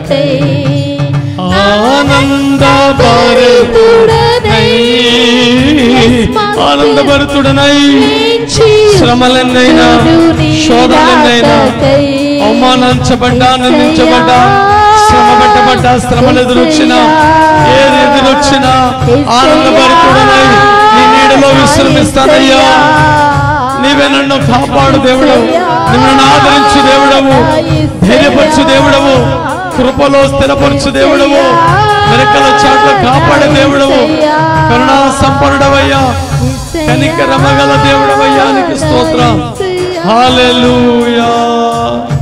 భరతుడనై ఆనంద భరతుడనై ఆనంద భరతుడనై శ్రమలెన్నైనా శోధనలెన్నైనా అవమానించబడ్డా ఆనందించబడ్డా శ్రమ పెట్టబడ్డా శ్రమలు ఎదురొచ్చినా ఏది ఎదురొచ్చినా ఆనందభరితుడనై నీ నీడలో విశ్రమిస్తానయ్యా నీవే నన్ను కాపాడు దేవుడు నిన్ను ఆదరించు దేవుడవు ధైర్యపరచు దేవుడవు కృపలో స్థిరపరచు దేవుడవు మెరకల చాట్ల కాపాడే దేవుడవు కరుణా సంపన్నుడవయ్యా కనికరమగల దేవుడవయ్యా నీకు స్తోత్రం హాలెలూయా